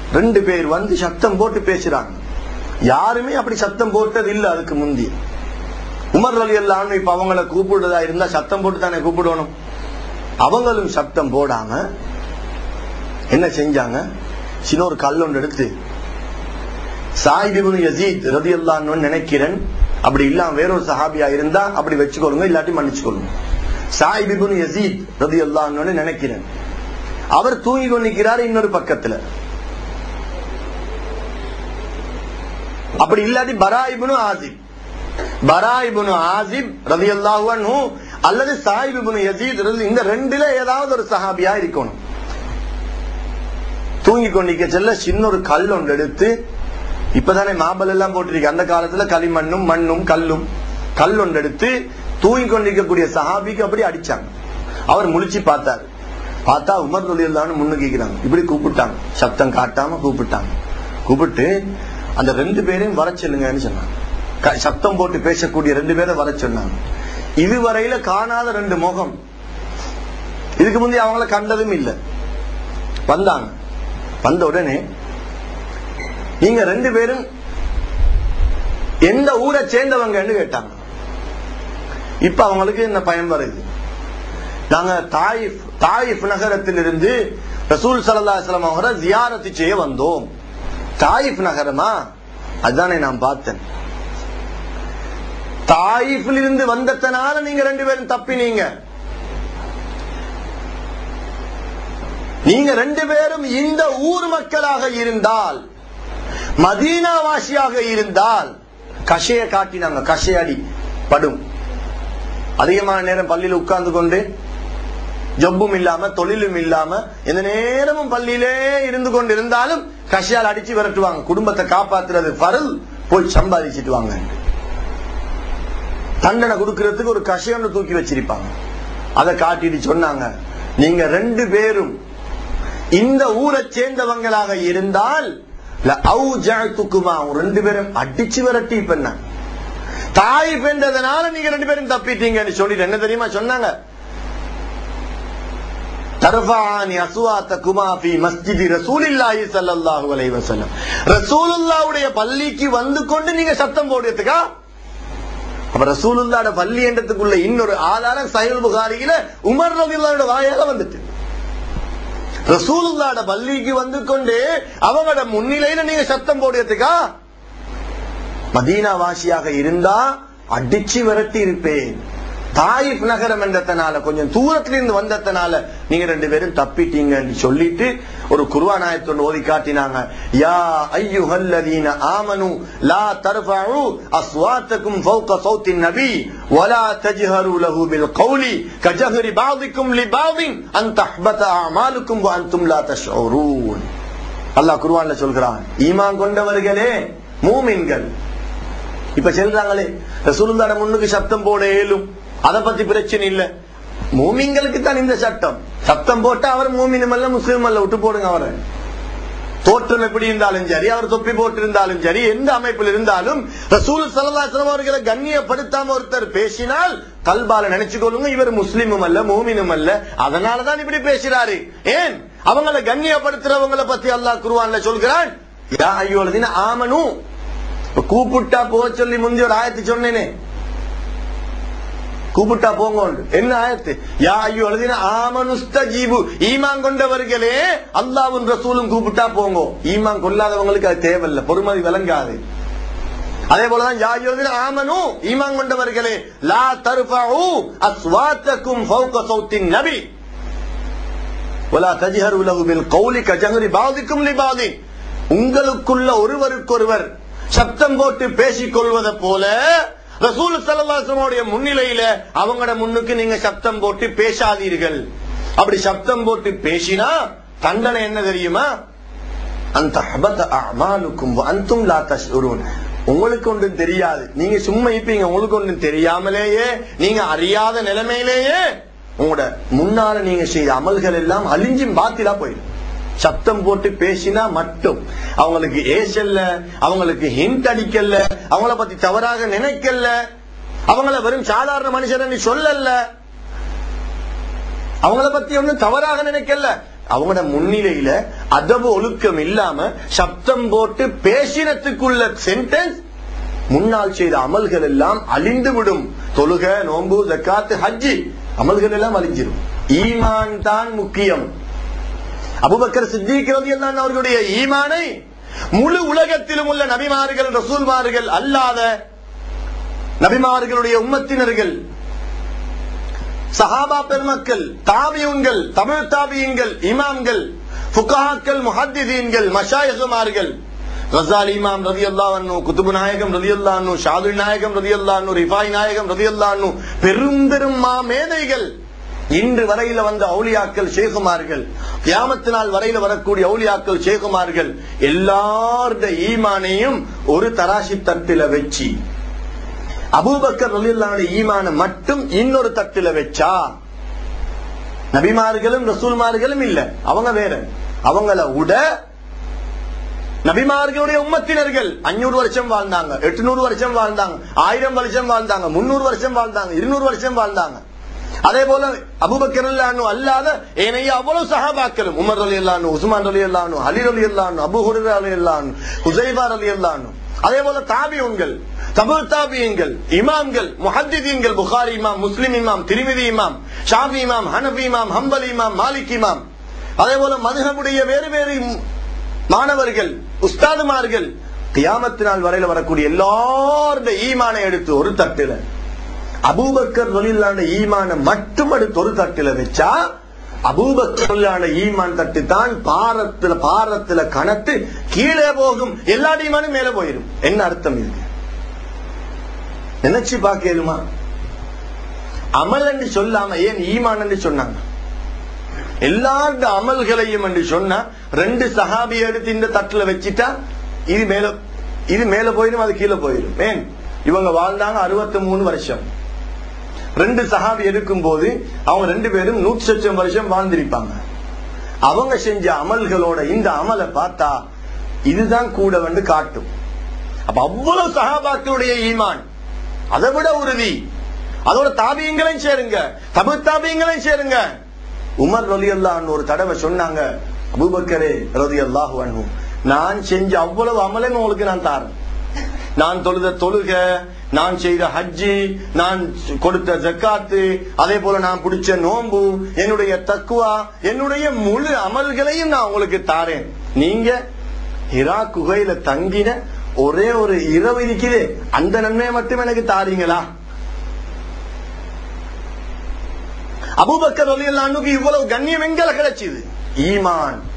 ரெண்டு பேர் வந்து சத்தம் போட்டு பேசுறாங்க யாருமே அப்படி சத்தம் போட்டது இல்ல அதுக்கு முந்தி உமர் அலி அல்லான்னு இப்ப அவங்கள கூப்பிடுறதா இருந்தா சத்தம் போட்டு தானே கூப்பிடணும் அவங்களும் சத்தம் போடாம என்ன செஞ்சாங்க சின்ன ஒரு கல் ஒன்று எடுத்து சாயிபிபுன் யசீத் ரதி அல்லான்னு நினைக்கிறேன் அப்படி இல்லாம வேறொரு சஹாபியா இருந்தா அப்படி வச்சுக்கொள்ளுங்க இல்லாட்டி மன்னிச்சுக்கொள்ளுங்க சாயிபிபுன் யசீத் ரதி அல்லான்னு நினைக்கிறேன் அவர் தூங்கி கொண்டிருக்கிறார் இன்னொரு பக்கத்துல அப்படி இல்லாட்டி பராயிபுனு ஆசிப் பராயிபுனு ஆசிப் ரதி அல்லாஹு அல்லது சாயிபிபுனு யசீத் ரலி- இந்த ரெண்டுல ஏதாவது ஒரு சஹாபியா இருக்கணும் தூங்கி கொண்டிருக்க செல்ல சின்ன ஒரு கல் ஒன்று எடுத்து இப்பதானே மாபல் எல்லாம் போட்டிருக்கு அந்த காலத்துல களிமண்ணும் மண்ணும் கல்லும் கல் ஒன்று எடுத்து தூங்கி கொண்டிருக்கக்கூடிய சஹாபிக்கு அப்படி அடிச்சாங்க அவர் முழிச்சு பார்த்தாரு பார்த்தா உமர் தொழில் முன்னுக்கிறாங்க இப்படி கூப்பிட்டாங்க சத்தம் காட்டாம கூப்பிட்டாங்க கூப்பிட்டு அந்த ரெண்டு பேரையும் வர சொல்லுங்கன்னு சொன்னாங்க க- சத்தம் போட்டு பேசக்கூடிய ரெண்டு பேரை வர சொன்னாங்க இதுவரையில காணாத ரெண்டு முகம் இதுக்கு முந்தைய அவங்கள கண்டதும் இல்லை வந்தாங்க வந்த உடனே நீங்க ரெண்டு பேரும் எந்த ஊரை சேர்ந்தவங்கன்னு கேட்டாங்க இப்ப அவங்களுக்கு என்ன பயம் வருது நாங்க தாயிஃப் தாயிஃப் நகரத்திலிருந்து ரசூல் சல்லா அலிஸ்லாம் அவரை ஜியாரத்து செய்ய வந்தோம் தாயிஃப் நகரமா அதுதானே நான் பார்த்தேன் தாயிஃபில் இருந்து வந்ததனால நீங்க ரெண்டு பேரும் தப்பினீங்க நீங்க ரெண்டு பேரும் இந்த ஊர் மக்களாக இருந்தால் மதீனாவாசியாக இருந்தால் கஷைய காட்டினாங்க கஷையடி படும் அதிகமான நேரம் பள்ளியில் உட்கார்ந்து கொண்டு ஜப்பும் இல்லாம தொழிலும் இல்லாம எந்த நேரமும் பள்ளியிலே இருந்து கொண்டு இருந்தாலும் கஷையால் அடிச்சு விரட்டுவாங்க குடும்பத்தை காப்பாத்துறது பரல் போய் சம்பாதிச்சிட்டு வாங்க தண்டனை கொடுக்கறதுக்கு ஒரு கஷையொன்று தூக்கி வச்சிருப்பாங்க அதை காட்டிட்டு சொன்னாங்க நீங்க ரெண்டு பேரும் இந்த ஊரை சேர்ந்தவங்களாக இருந்தால் லஅவ்ஜஅதுக்குமா, ரெண்டு பேரும் அடிச்சு விரட்டி பண்ண தாய் பெற்றதுனால நீங்க ரெண்டு பேரும் தப்பிட்டீங்கன்னு சொல்லிட்டு என்ன தெரியுமா சொன்னாங்க தர்ஃபானி அஸ்வாத்தகுமா ஃபீ மஸ்ஜிதி ரசூலில்லாஹி ஸல்லல்லாஹு அலைஹி வஸல்லம் ரசூலுல்லாஹ்வுடைய பள்ளிக்கு வந்து கொண்டு நீங்க சத்தம் போடுறதுக்கா அப்ப ரசூலுல்லாஹ்ட பள்ளி என்றதுக்குள்ள இன்னொரு ஆதாரம் சஹீஹ் புகாரியில உமர் ரலியல்லாஹு வாயால வந்துட்டு ரசூலுல்லாட பள்ளிக்கு வந்து கொண்டு அவங்களோட முன்னிலையில நீங்க சத்தம் போடுறதுக்கா மதீனா வாசியாக இருந்தா அடிச்சு விரட்டி இருப்பேன் தாயிப் நகரம் என்றதுனால கொஞ்சம் தூரத்துல இருந்து வந்ததுனால நீங்க ரெண்டு பேரும் தப்பிட்டீங்கன்னு சொல்லிட்டு ஒரு குர்வானாயத்தோடு ஓதி காட்டினாங்க யா ஐயுஹல்லதீன ஆமனு லா தர்ஃபஉ அஸ்வாத்தக்கும் ஃபௌக சௌத்தின் நபி வலா தஜ்ஹரு லஹு பில் கௌலி கஜஹரி பாதிக்கும் லிபாதின் அன் தஹ்பத அமாலுக்கும் வ அன்தும் லா தஷ்உரூன் அல்லாஹ் குர்ஆன்ல சொல்கிறான் ஈமான் கொண்டவர்களே மூமின்கள் இப்ப சொல்றாங்களே ரசூலுல்லாஹ்ட முன்னுக்கு சத்தம் போட இயலும் அத பத்தி பிரச்சனை இல்ல மூமிங்களுக்கு தான் இந்த சட்டம் சத்தம் போட்டா அவர் மூமினும் அல்ல முஸ்லீம் அல்ல விட்டு போடுங்க அவரை தோற்றம் எப்படி இருந்தாலும் சரி அவர் தொப்பி போட்டு இருந்தாலும் சரி எந்த அமைப்பில் இருந்தாலும் ரசூல் சல்லாஸ்லம் அவர்களை கண்ணியப்படுத்தாம ஒருத்தர் பேசினால் கல்பால நினைச்சுக்கொள்ளுங்க இவர் முஸ்லீமும் அல்ல மூமினும் அல்ல அதனாலதான் இப்படி பேசுறாரு ஏன் அவங்களை கண்ணியப்படுத்துறவங்களை பத்தி அல்லாஹ் குருவான்ல சொல்கிறான் யா ஐயோலதின ஆமனு இப்ப கூப்பிட்டா போக சொல்லி முந்தி ஒரு ஆயத்து சொன்னேனே கூப்பிட்டா போங்க என்ன ஆயத்து யா ஐயோ எழுதின ஆமனுஸ்தஜீபு ஈமான் கொண்டவர்களே அல்லாவும் ரசூலும் கூப்பிட்டா போங்க ஈமான் கொள்ளாதவங்களுக்கு அது தேவையில்லை பொறுமதி விளங்காது அதே போலதான் யா ஐயோ எழுதின ஆமனு ஈமான் கொண்டவர்களே லா தர்ஃபஉ அஸ்வாத்தக்கும் ஃபௌக சௌத்தின் நபி வலா தஜ்ஹரு லஹு பில் கௌலி கஜஹரி பாதிக்கும் லிபாதி உங்களுக்குள்ள ஒருவருக்கொருவர் சத்தம் போட்டு பேசிக் கொள்வதை போல ரசூல் சல்லாசனுடைய முன்னிலையில அவங்களோட முன்னுக்கு நீங்க சப்தம் போட்டு பேசாதீர்கள் அப்படி சப்தம் போட்டு பேசினா தண்டனை என்ன தெரியுமா அந்த ஹபத அமாலுக்கும் அந்தும் லா தஷ்உரூன் உங்களுக்கு ஒன்றும் தெரியாது நீங்க சும்மா இருப்பீங்க உங்களுக்கு ஒன்றும் தெரியாமலேயே நீங்க அறியாத நிலைமையிலேயே உங்களோட முன்னால நீங்க செய்த அமல்கள் எல்லாம் அழிஞ்சி பாத்திலா போயிடும் சத்தம் போட்டு பேசினா மட்டும் அவங்களுக்கு ஏசல்ல அவங்களுக்கு ஹிண்ட் அடிக்கல அவங்கள பத்தி தவறாக நினைக்கல அவங்கள வெறும் சாதாரண மனுஷன் சொல்லல அவங்கள பத்தி ஒன்னும் தவறாக நினைக்கல அவங்களோட முன்னிலையில அதவு ஒழுக்கம் இல்லாம சப்தம் போட்டு பேசினத்துக்குள்ள சென்டென்ஸ் முன்னால் செய்த அமல்கள் எல்லாம் அழிந்து விடும் தொழுக நோன்பு ஜக்காத்து ஹஜ்ஜி அமல்கள் எல்லாம் அழிஞ்சிடும் ஈமான் தான் முக்கியம் அபுபக்கர் சித்திக்கிறது எல்லாம் அவர்களுடைய ஈமானை முழு உலகத்திலும் உள்ள நபிமார்கள் ரசூல்மார்கள் அல்லாத நபிமார்களுடைய உம்மத்தினர்கள் சஹாபா பெருமக்கள் தாபியுன்கள் தமிழ் தாபியங்கள் இமாம்கள் ஃபுகாக்கள் முஹத்திதீன்கள் மஷாயகுமார்கள் ரசால் இமாம் ரதி அல்லாஹ் குத்துபு நாயகம் ரதி அல்லாஹ் ஷாதுல் நாயகம் ரதி அல்லாஹ் ரிஃபாய் நாயகம் ரதி அல்லாஹ் பெரும் பெரும் மா மேதைகள் இன்று வரையில வந்த அவுலியாக்கள் ஷேகுமார்கள் கியாமத்து நாள் வரையில வரக்கூடிய அவுலியாக்கள் ஷேகுமார்கள் எல்லாருடைய ஈமானையும் ஒரு தராசி தட்டில வச்சு அபூபக்கர் ரலியல்லாஹு ஈமான மட்டும் இன்னொரு தட்டுல வச்சா நபிமார்களும் ரசூல்மார்களும் இல்ல அவங்க வேற அவங்கள விட நபிமார்களுடைய உம்மத்தினர்கள் அஞ்சூறு வருஷம் வாழ்ந்தாங்க எட்டுநூறு வருஷம் வாழ்ந்தாங்க ஆயிரம் வருஷம் வாழ்ந்தாங்க முன்னூறு வருஷம் வாழ்ந்தாங்க இருநூறு வருஷம் வாழ்ந்தாங்க அதே போல அபுபக்கர் அல்லானு அல்லாத ஏனைய அவ்வளவு சஹாபாக்களும் உமர் அலி அல்லானு உஸ்மான் அலி அல்லானு அலி அலி அல்லானு அபு ஹுரர் அலி அல்லானு ஹுசைபார் அலி அல்லானு அதே போல தாபியங்கள் தபுல் தாபியங்கள் இமாம்கள் முஹத்திதீன்கள் புகாரி இமாம் முஸ்லிம் இமாம் திருமிதி இமாம் ஷாபி இமாம் ஹனபி இமாம் ஹம்பல் இமாம் மாலிக் இமாம் அதே போல மதுகமுடைய வேறு வேறு மாணவர்கள் உஸ்தாதுமார்கள் கியாமத்து நாள் வரையில வரக்கூடிய எல்லாருடைய ஈமானை எடுத்து ஒரு தட்டுல அபூபக்கர் தொழிலான ஈமான மட்டும் எடுத்து ஒரு தட்டுல வச்சா அபூபக்கர் தொழிலான ஈமான் தட்டு தான் பாரத்துல பாரத்துல கணத்து கீழே போகும் எல்லா ஈமானும் மேல போயிடும் என்ன அர்த்தம் இருக்கு நினைச்சு பாக்கலுமா அமல் என்று சொல்லாம ஏன் ஈமான் என்று சொன்னாங்க எல்லாருடைய அமல்களையும் என்று சொன்னா ரெண்டு சஹாபி எடுத்து இந்த தட்டுல வச்சிட்டா இது மேல இது மேல போயிடும் அது கீழே போயிடும் ஏன் இவங்க வாழ்ந்தாங்க அறுபத்தி மூணு வருஷம் ரெண்டு சஹாபி எடுக்கும் போது அவங்க ரெண்டு பேரும் நூற்றி லட்சம் வருஷம் வாழ்ந்திருப்பாங்க அவங்க செஞ்ச அமல்களோட இந்த அமலை பார்த்தா இதுதான் கூட வந்து காட்டும் அப்ப அவ்வளவு சஹாபாக்களுடைய ஈமான் அதை விட உறுதி அதோட தாபியங்களையும் சேருங்க தபு தாபியங்களையும் சேருங்க உமர் ரலி அல்லாஹ் ஒரு தடவை சொன்னாங்க அபூபக்கரே ரதி அல்லாஹு நான் செஞ்ச அவ்வளவு அமலையும் உங்களுக்கு நான் தாரேன் நான் தொழுத தொழுக நான் செய்த ஹஜ்ஜி நான் கொடுத்த ஜக்காத்து அதே போல நான் பிடிச்ச நோன்பு என்னுடைய தக்குவா என்னுடைய முழு அமல்களையும் நான் உங்களுக்கு தாரேன் நீங்க ஹிரா குகையில தங்கின ஒரே ஒரு இரவு இருக்குது அந்த நன்மையை மட்டும் எனக்கு தாரீங்களா அபூபக்கர் ரலியல்லாஹுக்கு இவ்வளவு கண்ணியம் எங்களை கிடைச்சது ஈமான்